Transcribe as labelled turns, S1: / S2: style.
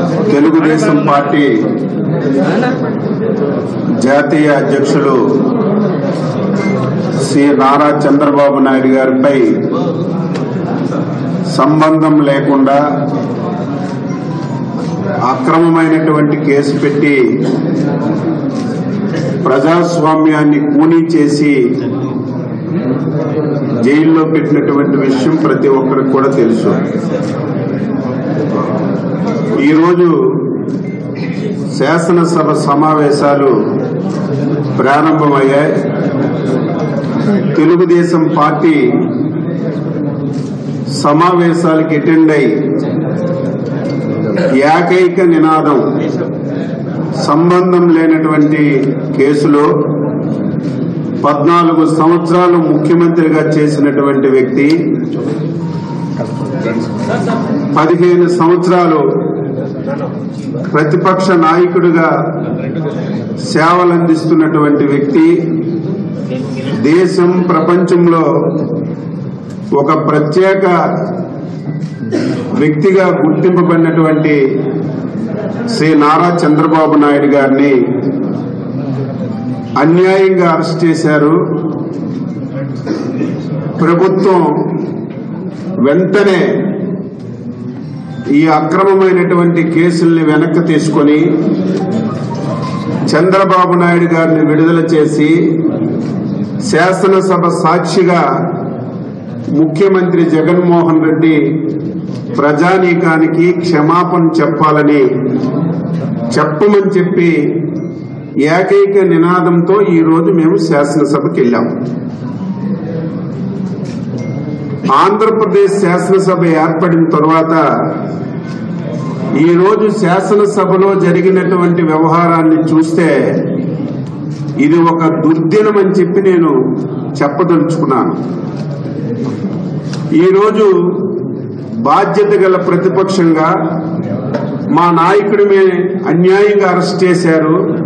S1: Telugu Desam party జాతీయ అధ్యక్షులు శ్రీ నారా చంద్రబాబు నాయుడు గారిపై సంబంధం లేకుండా అక్రమమైనటువంటి కేసు పెట్టి ప్రజాస్వామ్యాన్ని కూనీ చేసి జైల్లో పెట్టినటువంటి విషయం ప్రతి ఒక్కరికి కూడా తెలుసు ఈరోజు శాసనసభ సమావేశాలు ప్రారంభమయ్యాయి తెలుగుదేశం పార్టీ సమావేశాలకు అటెండ్ అయి ఏకైక నినాదం సంబంధం లేనటువంటి కేసులో పద్నాలుగు సంవత్సరాలు ముఖ్యమంత్రిగా చేసినటువంటి వ్యక్తి పదిహేను సంవత్సరాలు ప్రతిపక్ష నాయకుడిగా సేవలందిస్తున్నటువంటి వ్యక్తి దేశం ప్రపంచంలో ఒక ప్రత్యేక వ్యక్తిగా గుర్తింపబడినటువంటి శ్రీ నారా చంద్రబాబు నాయుడు గారిని అన్యాయంగా అరెస్ట్ చేశారు ప్రభుత్వం వెంటనే ఈ అక్రమమైనటువంటి కేసుల్ని వెనక్కి తీసుకొని చంద్రబాబు నాయుడు గారిని విడుదల చేసి శాసనసభ సాక్షిగా ముఖ్యమంత్రి జగన్మోహన్ రెడ్డి ప్రజానీకానికి క్షమాపణ చెప్పాలని చెప్పమని చెప్పి ఏకైక నినాదంతో ఈ రోజు మేము శాసనసభకి వెళ్ళాం ఆంధ్రప్రదేశ్ శాసనసభ ఏర్పడిన తర్వాత ఈ రోజు శాసనసభలో జరిగినటువంటి వ్యవహారాన్ని చూస్తే ఇది ఒక దుర్దినం అని చెప్పి నేను చెప్పదలుచుకున్నాను ఈరోజు బాధ్యత గల ప్రతిపక్షంగా మా నాయకుడి మీద అన్యాయంగా అరెస్ట్ చేశారు